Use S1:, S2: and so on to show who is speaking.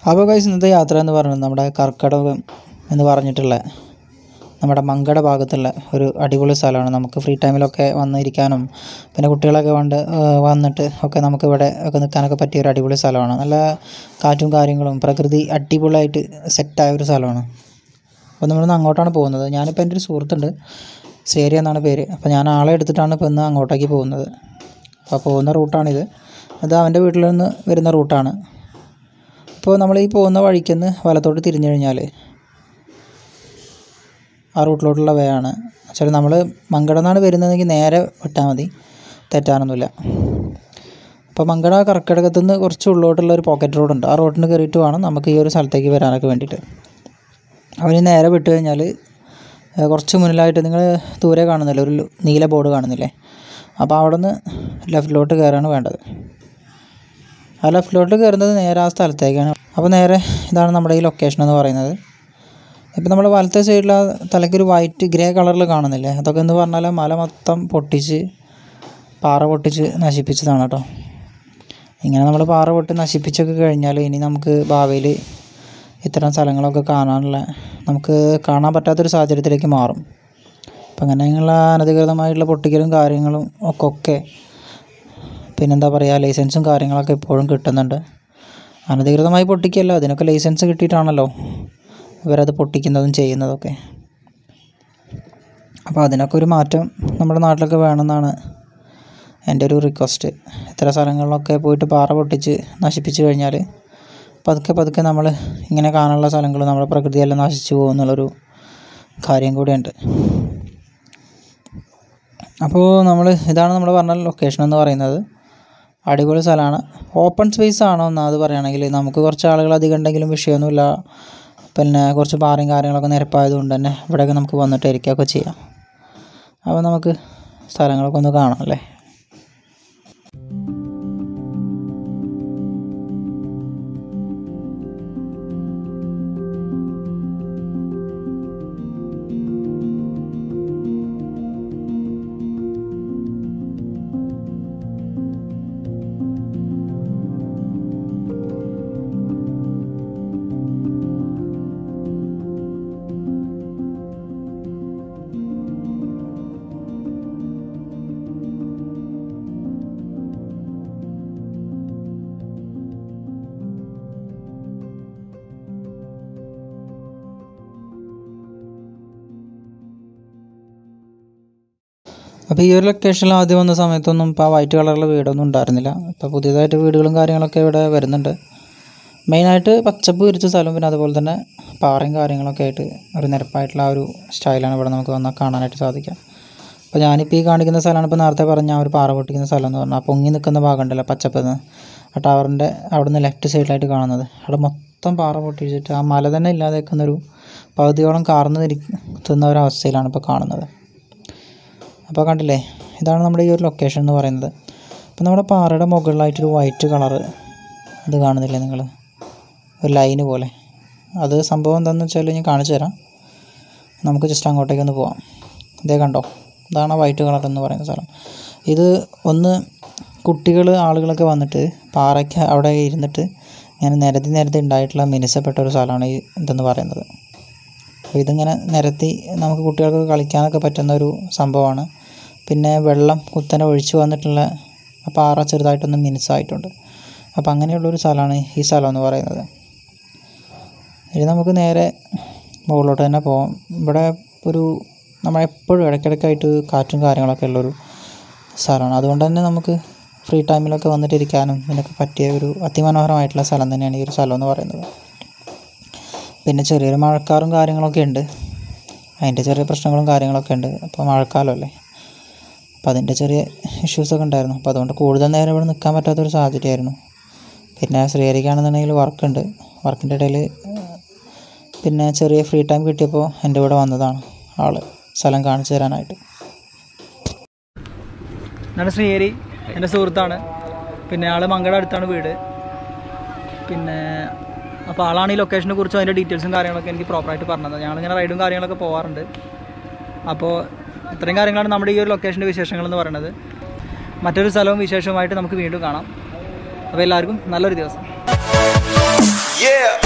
S1: അപ്പോൾ കൈസ് ഇന്നത്തെ യാത്ര എന്ന് പറയുന്നത് നമ്മുടെ കർക്കടകം എന്ന് പറഞ്ഞിട്ടുള്ള നമ്മുടെ മങ്കട ഭാഗത്തുള്ള ഒരു അടിപൊളി സ്ഥലമാണ് നമുക്ക് ഫ്രീ ടൈമിലൊക്കെ വന്നിരിക്കാനും പിന്നെ കുട്ടികളൊക്കെ വണ്ട് വന്നിട്ട് ഒക്കെ നമുക്ക് ഇവിടെ ഒക്കെ നിൽക്കാനൊക്കെ പറ്റിയ ഒരു അടിപൊളി സ്ഥലമാണ് നല്ല കാറ്റും കാര്യങ്ങളും പ്രകൃതി അടിപൊളിയായിട്ട് സെറ്റായ ഒരു സ്ഥലമാണ് അപ്പോൾ നമ്മളിന്ന് അങ്ങോട്ടാണ് പോകുന്നത് ഞാനിപ്പോൾ എൻ്റെ ഒരു സുഹൃത്തുണ്ട് സേരി എന്നാണ് പേര് അപ്പോൾ ഞാൻ ആളെ എടുത്തിട്ടാണ് ഇപ്പോൾ ഇന്ന് അങ്ങോട്ടേക്ക് പോകുന്നത് അപ്പോൾ പോകുന്ന റൂട്ടാണിത് അത് അവൻ്റെ വീട്ടിൽ നിന്ന് വരുന്ന റൂട്ടാണ് ഇപ്പോൾ നമ്മൾ ഈ പോകുന്ന വഴിക്കുന്ന് വലത്തോട്ട് തിരിഞ്ഞു കഴിഞ്ഞാൽ ആ റൂട്ടിലോട്ടുള്ള വേ ആണ് വെച്ചാൽ നമ്മൾ മങ്കട നിന്നാണ് വരുന്നതെങ്കിൽ നേരെ വിട്ടാൽ മതി തെറ്റാനൊന്നുമില്ല അപ്പോൾ മങ്കട കർക്കിടകത്തു നിന്ന് കുറച്ച് ഉള്ളോട്ടുള്ള ഒരു പോക്കറ്റ് റോഡുണ്ട് ആ റോഡിന് കയറിയിട്ട് വേണം നമുക്ക് ഈ ഒരു സ്ഥലത്തേക്ക് വരാനൊക്കെ വേണ്ടിയിട്ട് അവന് നേരെ വിട്ട് കഴിഞ്ഞാൽ ഏഹ്, കുറച്ച് മുന്നിലായിട്ട് നിങ്ങൾ ദൂരെ കാണുന്നില്ലേ ഒരു നീല ബോർഡ് കാണുന്നില്ലേ അപ്പോൾ അവിടെ നിന്ന് ലെഫ്റ്റിലോട്ട് കയറാണ് വേണ്ടത് ആ ലെഫ്റ്റിലോട്ട് കയറുന്നത് നേരെ ആ സ്ഥലത്തേക്കാണ് അപ്പോൾ നേരെ ഇതാണ് നമ്മുടെ ഈ ലൊക്കേഷൻ എന്ന് പറയുന്നത് ഇപ്പം നമ്മൾ വലത്തെ സൈഡിൽ ആ തലയ്ക്കൊരു വൈറ്റ് ഗ്രേ കളറിൽ കാണുന്നില്ലേ അതൊക്കെ എന്ന് പറഞ്ഞാൽ മല മൊത്തം പൊട്ടിച്ച് പാറ പൊട്ടിച്ച് നശിപ്പിച്ചതാണ് കേട്ടോ ഇങ്ങനെ നമ്മൾ പാറ പൊട്ടി നശിപ്പിച്ചൊക്കെ കഴിഞ്ഞാൽ ഇനി നമുക്ക് ഭാവിയിൽ ഇത്തരം സ്ഥലങ്ങളൊക്കെ കാണാനുള്ള നമുക്ക് കാണാൻ പറ്റാത്തൊരു സാഹചര്യത്തിലേക്ക് മാറും അപ്പം അങ്ങനെയുള്ള അനധികൃതമായിട്ടുള്ള പൊട്ടിക്കലും കാര്യങ്ങളും ഒക്കെ ഒക്കെ പിന്നെന്താ പറയുക ലൈസൻസും കാര്യങ്ങളൊക്കെ ഇപ്പോഴും കിട്ടുന്നുണ്ട് അനധികൃതമായി പൊട്ടിക്കല്ല അതിനൊക്കെ ലൈസൻസ് കിട്ടിയിട്ടാണല്ലോ ഇവരത് പൊട്ടിക്കുന്നതും ചെയ്യുന്നതൊക്കെ അപ്പോൾ അതിനൊക്കെ ഒരു മാറ്റം നമ്മുടെ നാട്ടിലൊക്കെ വേണമെന്നാണ് എൻ്റെ ഒരു റിക്വസ്റ്റ് ഇത്തരം സ്ഥലങ്ങളിലൊക്കെ പോയിട്ട് പാറ പൊട്ടിച്ച് നശിപ്പിച്ച് കഴിഞ്ഞാൽ പതുക്കെ പതുക്കെ നമ്മൾ ഇങ്ങനെ കാണാനുള്ള സ്ഥലങ്ങൾ നമ്മുടെ പ്രകൃതിയെല്ലാം നശിച്ചു പോകും എന്നുള്ളൊരു കാര്യം കൂടിയുണ്ട് അപ്പോൾ നമ്മൾ ഇതാണ് നമ്മൾ പറഞ്ഞ ലൊക്കേഷൻ എന്ന് പറയുന്നത് അടിപൊളി സ്ഥലമാണ് ഓപ്പൺ സ്പേസ് ആണോ എന്നാൽ അത് പറയുകയാണെങ്കിൽ നമുക്ക് കുറച്ച് ആളുകൾ അധികം ഉണ്ടെങ്കിലും വിഷയമൊന്നുമില്ല പിന്നെ കുറച്ച് പാറയും കാര്യങ്ങളൊക്കെ നിരപ്പായതുകൊണ്ട് തന്നെ ഇവിടെയൊക്കെ നമുക്ക് വന്നിട്ട് ഇരിക്കുകയൊക്കെ ചെയ്യാം അപ്പോൾ നമുക്ക് സ്ഥലങ്ങളൊക്കെ ഒന്ന് കാണാം അല്ലേ അപ്പോൾ ഈ ഒരു ലൊക്കേഷനിൽ ആദ്യം വന്ന സമയത്തൊന്നും ഇപ്പോൾ ആ വൈറ്റ് കളറിലെ വീടൊന്നും ഉണ്ടായിരുന്നില്ല ഇപ്പോൾ പുതിയതായിട്ട് വീടുകളും കാര്യങ്ങളൊക്കെ ഇവിടെ വരുന്നുണ്ട് മെയിനായിട്ട് പച്ചപ്പ് വിരിച്ച സ്ഥലം പിന്നെ അതുപോലെ തന്നെ പാറയും കാര്യങ്ങളൊക്കെ ആയിട്ട് ഒരു നിരപ്പായിട്ടുള്ള ആ ഒരു സ്റ്റൈലാണ് ഇവിടെ നമുക്ക് വന്നാൽ കാണാനായിട്ട് സാധിക്കുക അപ്പോൾ ഞാനിപ്പോൾ ഈ കാണിക്കുന്ന സ്ഥലമാണ് ഇപ്പോൾ നേരത്തെ പറഞ്ഞ ആ ഒരു പാറ പൊട്ടിക്കുന്ന സ്ഥലം എന്ന് പറഞ്ഞാൽ ആ പൊങ്ങി നിൽക്കുന്ന ഭാഗം ഉണ്ടല്ലോ പച്ചപ്പെന്ന് ആ ടവറിൻ്റെ അവിടെ നിന്ന് ലെഫ്റ്റ് സൈഡിലായിട്ട് കാണുന്നത് അവിടെ മൊത്തം പാറ പൊട്ടിച്ചിട്ട് ആ മല തന്നെ ഇല്ലാതെ നിൽക്കുന്നൊരു പകുതിയോളം കാർന്ന് നിൽക്കുന്ന ഒരു അവസ്ഥയിലാണ് ഇപ്പോൾ കാണുന്നത് അപ്പോൾ കണ്ടില്ലേ ഇതാണ് നമ്മുടെ ഈ ഒരു ലൊക്കേഷൻ എന്ന് പറയുന്നത് അപ്പോൾ നമ്മുടെ പാറയുടെ മുകളിലായിട്ടൊരു വൈറ്റ് കളറ് ഇത് കാണുന്നില്ലേ നിങ്ങൾ ഒരു ലൈന് പോലെ അത് സംഭവം എന്താണെന്ന് വെച്ചാൽ ഞാൻ കാണിച്ചു തരാം നമുക്ക് ജസ്റ്റ് അങ്ങോട്ടേക്ക് ഒന്ന് പോവാം ഇതേ കണ്ടോ ഇതാണ് വൈറ്റ് കളർ എന്ന് പറയുന്ന സ്ഥലം ഇത് ഒന്ന് കുട്ടികൾ ആളുകളൊക്കെ വന്നിട്ട് പാറയ്ക്ക് അവിടെ ഇരുന്നിട്ട് ഇങ്ങനെ നിരത്തി നിരത്തി ഉണ്ടായിട്ടുള്ള മിനുസപ്പെട്ട ഒരു സ്ഥലമാണ് ഈ ഇതെന്ന് പറയുന്നത് അപ്പോൾ ഇതിങ്ങനെ നിരത്തി നമുക്ക് കുട്ടികൾക്ക് കളിക്കാനൊക്കെ പറ്റുന്ന ഒരു സംഭവമാണ് പിന്നെ വെള്ളം കുത്തനെ ഒഴിച്ചു വന്നിട്ടുള്ള ആ പാറ ചെറുതായിട്ടൊന്ന് മിനുസായിട്ടുണ്ട് അപ്പോൾ അങ്ങനെയുള്ളൊരു സ്ഥലമാണ് ഈ സ്ഥലം എന്ന് പറയുന്നത് ഇനി നമുക്ക് നേരെ മുകളിലോട്ട് തന്നെ പോകാം ഇവിടെ ഒരു നമ്മളെപ്പോഴും ഇടയ്ക്കിടയ്ക്കായിട്ട് കാറ്റും കാര്യങ്ങളൊക്കെ ഉള്ളൊരു സ്ഥലമാണ് അതുകൊണ്ട് തന്നെ നമുക്ക് ഫ്രീ ടൈമിലൊക്കെ വന്നിട്ട് ഇരിക്കാനും ഇതിനൊക്കെ പറ്റിയ ഒരു അതിമനോഹരമായിട്ടുള്ള സ്ഥലം തന്നെയാണ് ഈ ഒരു സ്ഥലം എന്ന് പറയുന്നത് പിന്നെ ചെറിയൊരു മഴക്കാറും കാര്യങ്ങളൊക്കെ ഉണ്ട് അതിൻ്റെ ചെറിയ പ്രശ്നങ്ങളും കാര്യങ്ങളൊക്കെ ഉണ്ട് അപ്പോൾ മഴക്കാലമല്ലേ അപ്പോൾ അതിൻ്റെ ചെറിയ ഇഷ്യൂസൊക്കെ ഉണ്ടായിരുന്നു അപ്പോൾ അതുകൊണ്ട് കൂടുതൽ നേരം ഇവിടെ നിൽക്കാൻ പറ്റാത്തൊരു സാഹചര്യമായിരുന്നു പിന്നെ ശ്രീഹരിക്കാണെന്നുണ്ടെങ്കിൽ വർക്കുണ്ട് വർക്കിൻ്റെ ഇടയിൽ പിന്നെ ചെറിയ ഫ്രീ ടൈം കിട്ടിയപ്പോൾ എൻ്റെ കൂടെ വന്നതാണ് ആൾ സ്ഥലം കാണിച്ചു തരാനായിട്ട്
S2: ഞാൻ ശ്രീഹരി എൻ്റെ സുഹൃത്താണ് പിന്നെ ആൾ മങ്കട അടുത്താണ് വീട് പിന്നെ അപ്പോൾ ആളാണ് ഈ ലൊക്കേഷനെ കുറിച്ചും അതിൻ്റെ ഡീറ്റെയിൽസും കാര്യങ്ങളൊക്കെ എനിക്ക് പ്രോപ്പറായിട്ട് പറഞ്ഞത് ഞങ്ങളിങ്ങനെ റൈഡും കാര്യങ്ങളൊക്കെ പോകാറുണ്ട് അപ്പോൾ ഇത്രയും കാര്യങ്ങളാണ് നമ്മുടെ ഈ ഒരു ലൊക്കേഷൻ്റെ വിശേഷങ്ങൾ എന്ന് പറയുന്നത് മറ്റൊരു സ്ഥലവും വിശേഷവുമായിട്ട് നമുക്ക് വീണ്ടും കാണാം അപ്പോൾ എല്ലാവർക്കും നല്ലൊരു ദിവസം
S3: Yeah.